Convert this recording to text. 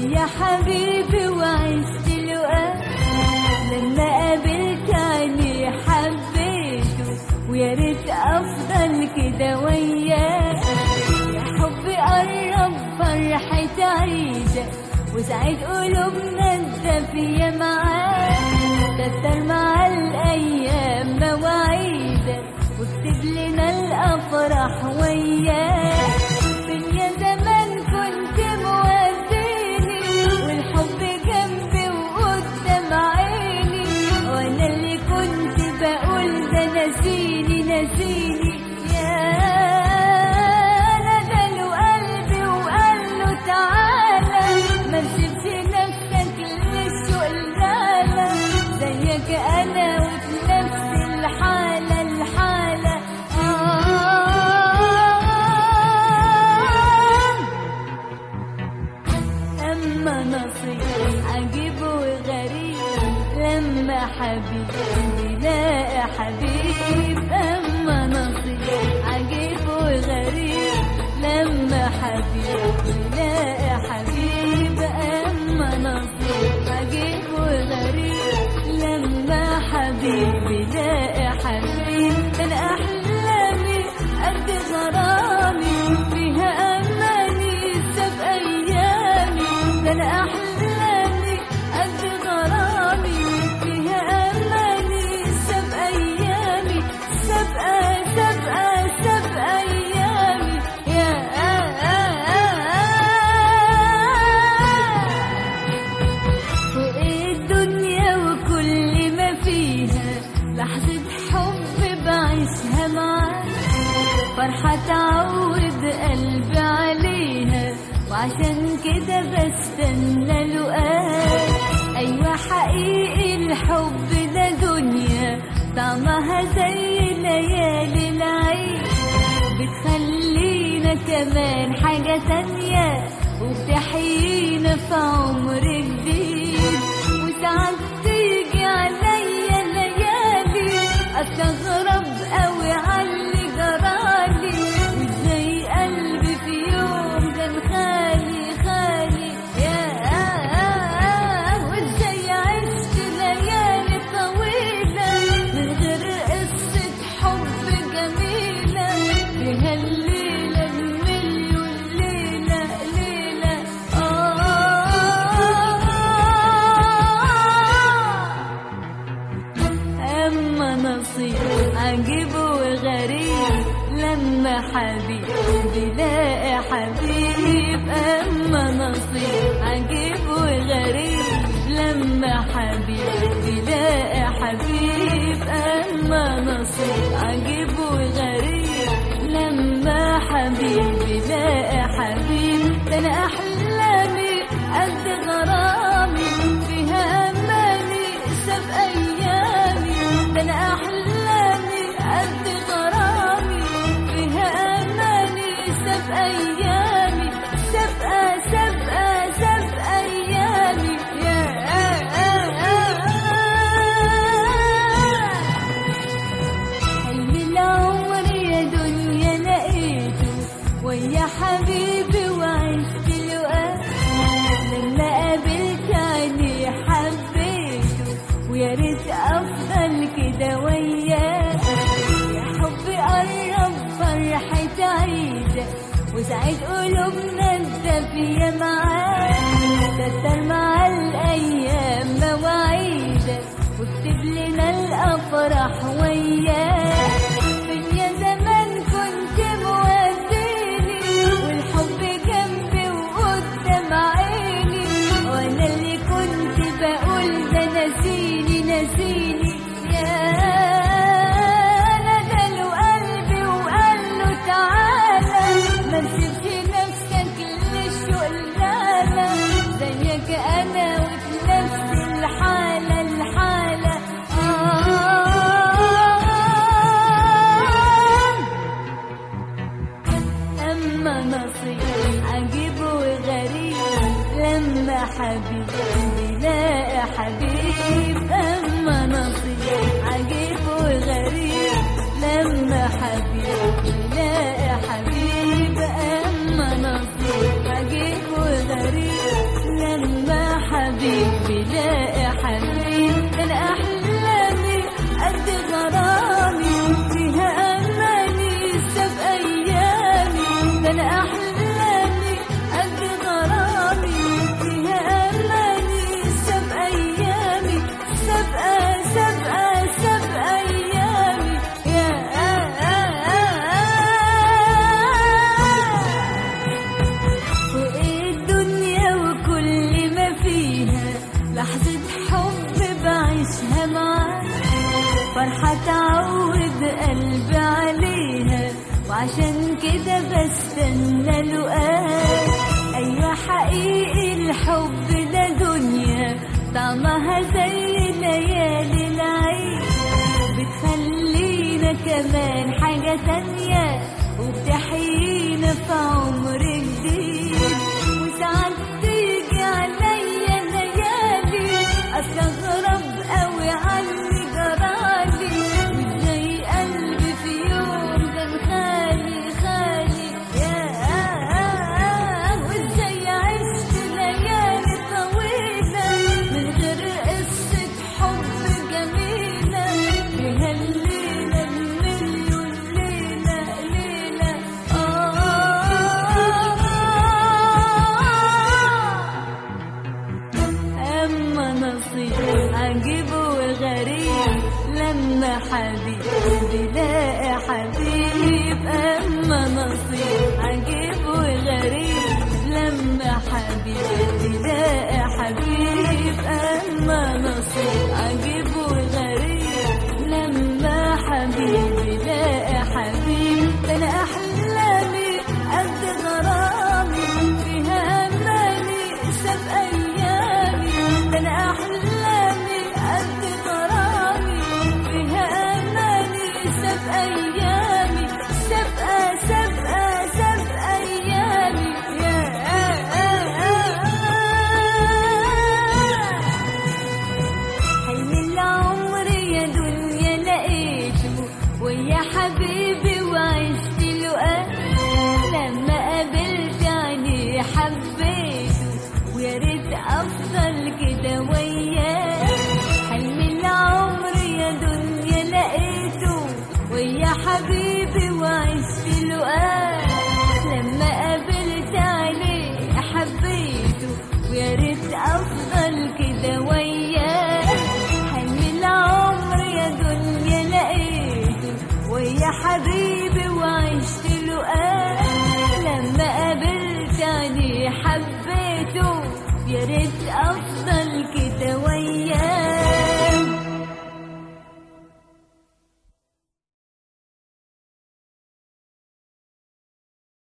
ويا حبيبي وعشت لقاه لما قابلت عيني حبيته ويا ريت افضل كده وياه يا حبي قرب فرحة عيدك وسعيد قلوبنا الدافية معاك كتر مع الأيام مواعيدك واكتب لنا الأفراح وياك فين يا زمان كنت موديني والحب جنبي وقدام عيني وانا اللي كنت بقول ده نسيني نسيني يا ندى قلبي وقال له تعالى ما تسيبش نفسك للسوق الغالى زيك انا وفي نفس الحالة الحالة آه أما نصيب عجيب وغريب لما حبيب يلاقي حبيب أما نصيب عجيب وغريب لما حبيب يلاقي حبيب أما نصيب عجيب وغريب لما حبيب يلاقي حبيب كان أحلامي قد غرامي فيها أماني سب أيامي ده أنا أحلامي قد غرامي فيها أماني سب أيامي سبقة سبقة سب أيامي يا فوق الدنيا وكل ما فيها لحظة حب بعيشها معاك فرحة تعود قلبي عليها وعشان كده بستنى لقاك أيوة حقيقي الحب ده دنيا طعمها زي ليالي العيد بتخلينا كمان حاجة تانية وبتحيينا في عمر جديد وساعات تيجي عليا ليالي استغرب قوي عاللي جرالي وازاي قلبي في يوم كان خالي خالي يا وازاي عشت ليالي طويلة من غير قصة حب جميلة فيها الليلة بمليون ليلة ليلة آه أما نصيب عجيب وغريب لما حبيب بيلاقي حبيب أما نصيب عجيب وغريب لما حبيب بيلاقي حبيب أما نصيب عجيب وغريب لما حبيب بيلاقي حبيب ده أنا أحلامي قد غرامي فيها أماني سب أيامي ده أنا أحلامي قد غرامي فيها أماني سب أيامي سبقة سبقة سب أيامي يا حلم العمر يا دنيا لقيته ويا حبيبي وعشت لقاه لما قابلت عيني حبيته ويا ريت افضل كده وياه يا حبي قرب فرحة عيدك وسعيد قلوبنا الدافية معاك كتر مع الأيام مواعيدك واكتب لنا الأفراح وياك فين يا زمان كنت موديني والحب جنبي وقدام عيني وانا اللي كنت بقول ده نسيني نسيني يا ندى قلبي وقال له تعالى ما تسيبش نفسك للسوق الغالى زيك انا وفي نفس الحالة الحالة آه أما نصيب عجيب وغريب لما حبيب بيلاقي حبيب أما نصيب عجيب وغريب لما حبيب بيلاقي حبيب أما نصيب عجيب وغريب لما بلاقي حبيب ده انا احلامي قد غرامي فيها اماني ساب ايامي ده انا احلامي قد غرامي فيها اماني ساب ايامي سابقة سابقة سابقة ايامي يا فوق الدنيا وكل ما فيها لحظة حب بعيشها معاك فرحة تعود قلبي عليها وعشان كده بستنى لقاك أيوة حقيقي الحب ده دنيا طعمها زي ليالي العيد بتخلينا كمان حاجة تانية وبتحيينا في عمر جديد وساعات تيجي عليا ليالي استغرب قوي عني جرالي وازاي قلبي في يوم كان خالي خالي يا وازاي عشت ليالي طويلة من غير قصة حب جميلة فيها الليلة المليون ليلة ليلة آه أما نصيب عجيب وغريب لما حبيب بلاقي حبيب أما نصيب عجيب وغريب لما حبيب بلاقي حبيب أما نصيب عجيب وغريب لما حبيب بلاقي حبيب ده أنا أحلامي قد غرامي فيها أماني ساب أيامي ده أنا أحلامي قد غرامي فيها أماني ساب أيامي سابقة سابقة سابقة أيامي يا حلم العمر يا دنيا لقيته ويا حبيبي وعشت له لما قابلت عيني حبيته ويا ريت افضل كده وياه حلم العمر يا دنيا لقيته ويا حبيبي وعشت له لما قابلت عليه حبيته ويا ريت افضل كده وياه حلم العمر يا دنيا لقيته ويا حبيبي وعشت له لما قابلت عليه حبيته يا ريت افضل كده وياه